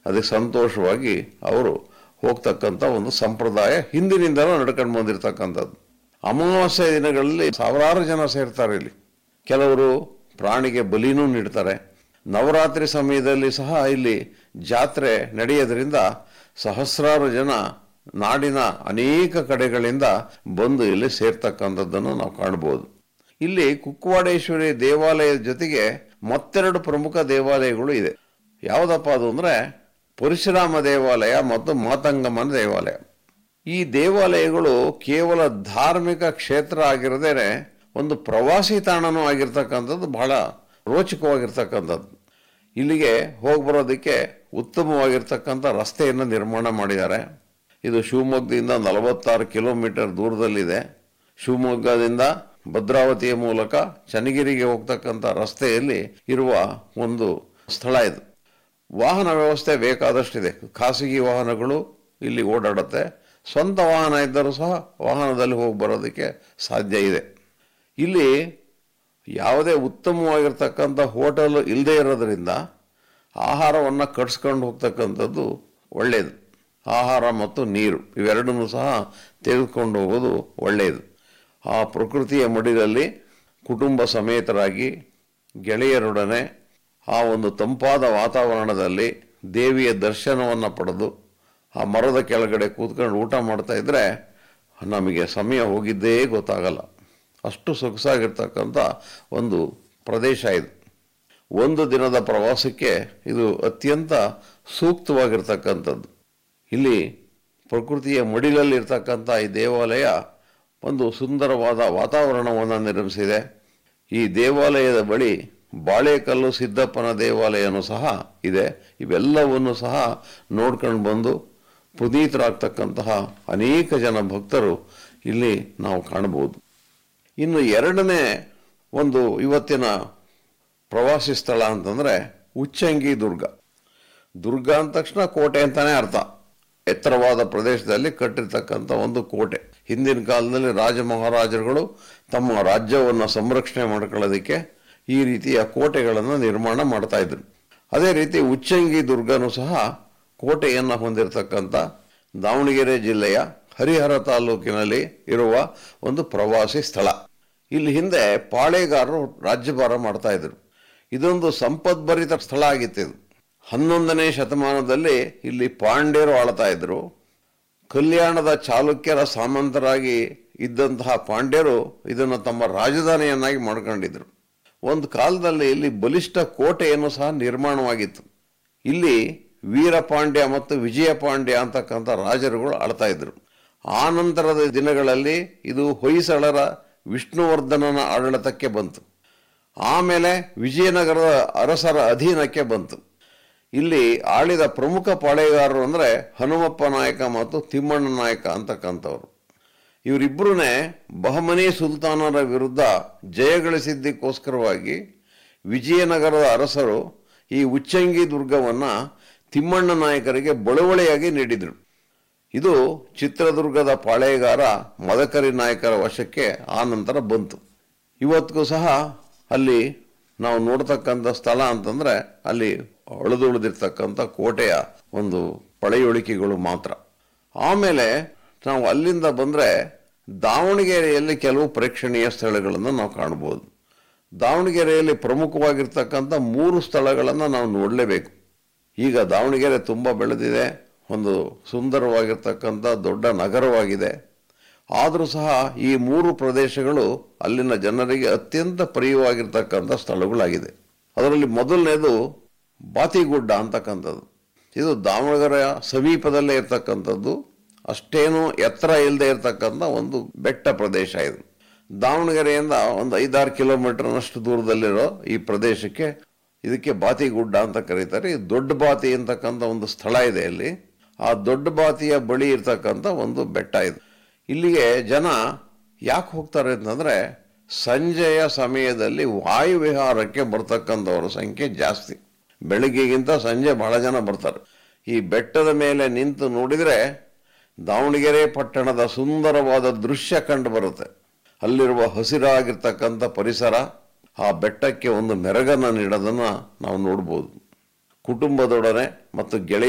ಅದಕ್ಕೆ ಸಂತೋಷವಾಗಿ ಅವರು ಹೋಗ್ತಕ್ಕಂಥ ಒಂದು ಸಂಪ್ರದಾಯ ಹಿಂದಿನಿಂದಲೂ ನಡ್ಕೊಂಡು ಬಂದಿರತಕ್ಕಂಥದ್ದು ಅಮಾವಾಸ್ಯ ದಿನಗಳಲ್ಲಿ ಸಾವಿರಾರು ಜನ ಸೇರ್ತಾರೆ ಇಲ್ಲಿ ಕೆಲವರು ಪ್ರಾಣಿಗೆ ಬಲಿನೂ ನೀಡ್ತಾರೆ ನವರಾತ್ರಿ ಸಮಯದಲ್ಲಿ ಸಹ ಇಲ್ಲಿ ಜಾತ್ರೆ ನಡೆಯೋದ್ರಿಂದ ಸಹಸ್ರಾರು ಜನ ನಾಡಿನ ಅನೇಕ ಕಡೆಗಳಿಂದ ಬಂದು ಇಲ್ಲಿ ಸೇರ್ತಕ್ಕಂಥದ್ದನ್ನು ನಾವು ಕಾಣ್ಬೋದು ಇಲ್ಲಿ ಕುಕ್ಕವಾಡೇಶ್ವರಿ ದೇವಾಲಯದ ಜೊತೆಗೆ ಮತ್ತೆರಡು ಪ್ರಮುಖ ದೇವಾಲಯಗಳು ಇದೆ ಯಾವುದಪ್ಪ ಅದು ಅಂದರೆ ಪರಶುರಾಮ ದೇವಾಲಯ ಮತ್ತು ಮಾತಂಗಮ್ಮನ ದೇವಾಲಯ ಈ ದೇವಾಲಯಗಳು ಕೇವಲ ಧಾರ್ಮಿಕ ಕ್ಷೇತ್ರ ಆಗಿರದೇನೆ ಒಂದು ಪ್ರವಾಸಿ ತಾಣನೂ ಆಗಿರ್ತಕ್ಕಂಥದ್ದು ಬಹಳ ರೋಚಕವಾಗಿರ್ತಕ್ಕಂಥದ್ದು ಇಲ್ಲಿಗೆ ಹೋಗಿ ಬರೋದಕ್ಕೆ ಉತ್ತಮವಾಗಿರ್ತಕ್ಕಂಥ ರಸ್ತೆಯನ್ನು ನಿರ್ಮಾಣ ಮಾಡಿದ್ದಾರೆ ಇದು ಶಿವಮೊಗ್ಗದಿಂದ ನಲವತ್ತಾರು ಕಿಲೋಮೀಟರ್ ದೂರದಲ್ಲಿದೆ ಶಿವಮೊಗ್ಗದಿಂದ ಭದ್ರಾವತಿಯ ಮೂಲಕ ಚನ್ನಗಿರಿಗೆ ಹೋಗ್ತಕ್ಕಂಥ ರಸ್ತೆಯಲ್ಲಿ ಇರುವ ಒಂದು ಸ್ಥಳ ಇದು ವಾಹನ ವ್ಯವಸ್ಥೆ ಬೇಕಾದಷ್ಟಿದೆ ಖಾಸಗಿ ವಾಹನಗಳು ಇಲ್ಲಿ ಓಡಾಡುತ್ತೆ ಸ್ವಂತ ವಾಹನ ಇದ್ದರೂ ಸಹ ವಾಹನದಲ್ಲಿ ಹೋಗಿ ಬರೋದಕ್ಕೆ ಸಾಧ್ಯ ಇದೆ ಇಲ್ಲಿ ಯಾವುದೇ ಉತ್ತಮವಾಗಿರ್ತಕ್ಕಂಥ ಹೋಟೆಲ್ ಇಲ್ಲದೆ ಇರೋದ್ರಿಂದ ಆಹಾರವನ್ನು ಕಟ್ಸ್ಕೊಂಡು ಹೋಗ್ತಕ್ಕಂಥದ್ದು ಒಳ್ಳೆಯದು ಆಹಾರ ಮತ್ತು ನೀರು ಇವೆರಡನ್ನೂ ಸಹ ತೆಗೆದುಕೊಂಡು ಹೋಗೋದು ಒಳ್ಳೆಯದು ಆ ಪ್ರಕೃತಿಯ ಮಡಿಲಲ್ಲಿ ಕುಟುಂಬ ಸಮೇತರಾಗಿ ಗೆಳೆಯರೊಡನೆ ಆ ಒಂದು ತಂಪಾದ ವಾತಾವರಣದಲ್ಲಿ ದೇವಿಯ ದರ್ಶನವನ್ನು ಪಡೆದು ಆ ಮರದ ಕೆಳಗಡೆ ಕೂತ್ಕೊಂಡು ಊಟ ಮಾಡ್ತಾ ಇದ್ದರೆ ನಮಗೆ ಸಮಯ ಹೋಗಿದ್ದೇ ಗೊತ್ತಾಗಲ್ಲ ಅಷ್ಟು ಸೊಗಸಾಗಿರ್ತಕ್ಕಂಥ ಒಂದು ಪ್ರದೇಶ ಇದು ಒಂದು ದಿನದ ಪ್ರವಾಸಕ್ಕೆ ಇದು ಅತ್ಯಂತ ಸೂಕ್ತವಾಗಿರ್ತಕ್ಕಂಥದ್ದು ಇಲ್ಲಿ ಪ್ರಕೃತಿಯ ಮಡಿಲಲ್ಲಿರ್ತಕ್ಕಂಥ ಈ ದೇವಾಲಯ ಒಂದು ಸುಂದರವಾದ ವಾತಾವರಣವನ್ನು ನಿರ್ಮಿಸಿದೆ ಈ ದೇವಾಲಯದ ಬಳಿ ಬಾಳೆಕಲ್ಲು ಸಿದ್ದಪ್ಪನ ದೇವಾಲಯನೂ ಸಹ ಇದೆ ಇವೆಲ್ಲವನ್ನು ಸಹ ನೋಡ್ಕೊಂಡು ಬಂದು ಪುನೀತರಾಗ್ತಕ್ಕಂತಹ ಅನೇಕ ಜನ ಭಕ್ತರು ಇಲ್ಲಿ ನಾವು ಕಾಣಬಹುದು ಇನ್ನು ಎರಡನೇ ಒಂದು ಇವತ್ತಿನ ಪ್ರವಾಸಿ ಸ್ಥಳ ಅಂತಂದರೆ ಉಚ್ಚಂಗಿ ದುರ್ಗ ದುರ್ಗ ಅಂದ ತಕ್ಷಣ ಕೋಟೆ ಅಂತಾನೆ ಅರ್ಥ ಎತ್ತರವಾದ ಪ್ರದೇಶದಲ್ಲಿ ಕಟ್ಟಿರ್ತಕ್ಕಂಥ ಒಂದು ಕೋಟೆ ಹಿಂದಿನ ಕಾಲದಲ್ಲಿ ರಾಜ ಮಹಾರಾಜರುಗಳು ತಮ್ಮ ರಾಜ್ಯವನ್ನು ಸಂರಕ್ಷಣೆ ಮಾಡ್ಕೊಳ್ಳೋದಕ್ಕೆ ಈ ರೀತಿಯ ಕೋಟೆಗಳನ್ನು ನಿರ್ಮಾಣ ಮಾಡ್ತಾ ಇದ್ರು ಅದೇ ರೀತಿ ಉಚ್ಚಂಗಿ ದುರ್ಗನೂ ಸಹ ಕೋಟೆಯನ್ನು ಹೊಂದಿರತಕ್ಕಂಥ ದಾವಣಗೆರೆ ಜಿಲ್ಲೆಯ ಹರಿಹರ ತಾಲೂಕಿನಲ್ಲಿ ಇರುವ ಒಂದು ಪ್ರವಾಸಿ ಸ್ಥಳ ಇಲ್ಲಿ ಹಿಂದೆ ಪಾಳೆಗಾರರು ರಾಜ್ಯಭಾರ ಮಾಡ್ತಾ ಇದ್ರು ಇದೊಂದು ಸಂಪದ್ಭರಿತ ಸ್ಥಳ ಆಗಿತ್ತು ಇದು ಹನ್ನೊಂದನೇ ಶತಮಾನದಲ್ಲಿ ಇಲ್ಲಿ ಪಾಂಡ್ಯರು ಆಳ್ತಾ ಇದ್ರು ಕಲ್ಯಾಣದ ಚಾಲುಕ್ಯರ ಸಾಮಂತರಾಗಿ ಇದ್ದಂತಹ ಪಾಂಡ್ಯರು ಇದನ್ನು ತಮ್ಮ ರಾಜಧಾನಿಯನ್ನಾಗಿ ಮಾಡ್ಕೊಂಡಿದ್ರು ಒಂದು ಕಾಲದಲ್ಲಿ ಇಲ್ಲಿ ಬಲಿಷ್ಠ ಕೋಟೆಯನ್ನು ಸಹ ನಿರ್ಮಾಣವಾಗಿತ್ತು ಇಲ್ಲಿ ವೀರಪಾಂಡ್ಯ ಮತ್ತು ವಿಜಯ ಪಾಂಡ್ಯ ಅಂತಕ್ಕಂಥ ರಾಜರುಗಳು ಆಳ್ತಾ ಇದ್ರು ಆ ನಂತರದ ದಿನಗಳಲ್ಲಿ ಇದು ಹೊಯ್ಸಳರ ವಿಷ್ಣುವರ್ಧನನ ಆಡಳಿತಕ್ಕೆ ಬಂತು ಆಮೇಲೆ ವಿಜಯನಗರದ ಅರಸರ ಅಧೀನಕ್ಕೆ ಬಂತು ಇಲ್ಲಿ ಆಳಿದ ಪ್ರಮುಖ ಪಾಳೆಗಾರರು ಅಂದರೆ ಹನುಮಪ್ಪ ನಾಯಕ ಮತ್ತು ತಿಮ್ಮಣ್ಣ ನಾಯಕ ಅಂತಕ್ಕಂಥವ್ರು ಇವರಿಬ್ಬರನ್ನೇ ಬಹಮನಿ ಸುಲ್ತಾನರ ವಿರುದ್ಧ ಜಯಗಳಿಸಿದ್ದಕ್ಕೋಸ್ಕರವಾಗಿ ವಿಜಯನಗರದ ಅರಸರು ಈ ಉಚ್ಚಂಗಿ ದುರ್ಗವನ್ನು ತಿಮ್ಮಣ್ಣ ನಾಯಕರಿಗೆ ಬಳುವಳಿಯಾಗಿ ನೀಡಿದರು ಇದು ಚಿತ್ರದುರ್ಗದ ಪಾಳೆಗಾರ ಮದಕರಿ ನಾಯಕರ ವಶಕ್ಕೆ ಆ ನಂತರ ಬಂತು ಇವತ್ತಿಗೂ ಸಹ ಅಲ್ಲಿ ನಾವು ನೋಡ್ತಕ್ಕಂಥ ಸ್ಥಳ ಅಂತಂದರೆ ಅಲ್ಲಿ ಅಳಿದುಳಿದಿರ್ತಕ್ಕಂಥ ಕೋಟೆಯ ಒಂದು ಪಳೆಯುಳಿಕೆಗಳು ಮಾತ್ರ ಆಮೇಲೆ ನಾವು ಅಲ್ಲಿಂದ ಬಂದರೆ ದಾವಣಗೆರೆಯಲ್ಲಿ ಕೆಲವು ಪ್ರೇಕ್ಷಣೀಯ ಸ್ಥಳಗಳನ್ನು ನಾವು ಕಾಣ್ಬೋದು ದಾವಣಗೆರೆಯಲ್ಲಿ ಪ್ರಮುಖವಾಗಿರ್ತಕ್ಕಂಥ ಮೂರು ಸ್ಥಳಗಳನ್ನು ನಾವು ನೋಡಲೇಬೇಕು ಈಗ ದಾವಣಗೆರೆ ತುಂಬ ಬೆಳೆದಿದೆ ಒಂದು ಸುಂದರವಾಗಿರ್ತಕ್ಕಂಥ ದೊಡ್ಡ ನಗರವಾಗಿದೆ ಆದರೂ ಸಹ ಈ ಮೂರು ಪ್ರದೇಶಗಳು ಅಲ್ಲಿನ ಜನರಿಗೆ ಅತ್ಯಂತ ಪ್ರಿಯವಾಗಿರ್ತಕ್ಕಂಥ ಸ್ಥಳಗಳಾಗಿದೆ ಅದರಲ್ಲಿ ಮೊದಲನೇದು ಬಾತಿಗುಡ್ಡ ಅಂತಕ್ಕಂಥದ್ದು ಇದು ದಾವಣಗೆರೆಯ ಸಮೀಪದಲ್ಲೇ ಇರ್ತಕ್ಕಂಥದ್ದು ಅಷ್ಟೇನು ಎತ್ತರ ಇಲ್ಲದೆ ಇರತಕ್ಕಂಥ ಒಂದು ಬೆಟ್ಟ ಪ್ರದೇಶ ಇದು ದಾವಣಗೆರೆಯಿಂದ ಒಂದು ಐದಾರು ಕಿಲೋಮೀಟರ್ನಷ್ಟು ದೂರದಲ್ಲಿರೋ ಈ ಪ್ರದೇಶಕ್ಕೆ ಇದಕ್ಕೆ ಬಾತಿಗುಡ್ಡ ಅಂತ ಕರೀತಾರೆ ಈ ದೊಡ್ಡ ಬಾತಿ ಅಂತಕ್ಕಂಥ ಒಂದು ಸ್ಥಳ ಇದೆ ಇಲ್ಲಿ ಆ ದೊಡ್ಡ ಬಾತಿಯ ಬಳಿ ಇರ್ತಕ್ಕಂಥ ಒಂದು ಬೆಟ್ಟ ಇದು ಇಲ್ಲಿಗೆ ಜನ ಯಾಕೆ ಹೋಗ್ತಾರೆ ಅಂತಂದರೆ ಸಂಜೆಯ ಸಮಯದಲ್ಲಿ ವಾಯುವಿಹಾರಕ್ಕೆ ಬರ್ತಕ್ಕಂಥವ್ರ ಸಂಖ್ಯೆ ಜಾಸ್ತಿ ಬೆಳಗ್ಗೆಗಿಂತ ಸಂಜೆ ಬಹಳ ಜನ ಬರ್ತಾರೆ ಈ ಬೆಟ್ಟದ ಮೇಲೆ ನಿಂತು ನೋಡಿದರೆ ದಾವಣಗೆರೆ ಪಟ್ಟಣದ ಸುಂದರವಾದ ದೃಶ್ಯ ಕಂಡು ಬರುತ್ತೆ ಅಲ್ಲಿರುವ ಹಸಿರಾಗಿರ್ತಕ್ಕಂಥ ಪರಿಸರ ಆ ಬೆಟ್ಟಕ್ಕೆ ಒಂದು ಮೆರಗನ್ನು ನೀಡೋದನ್ನು ನಾವು ನೋಡ್ಬೋದು ಕುಟುಂಬದೊಡನೆ ಮತ್ತು ಗೆಳೆಯ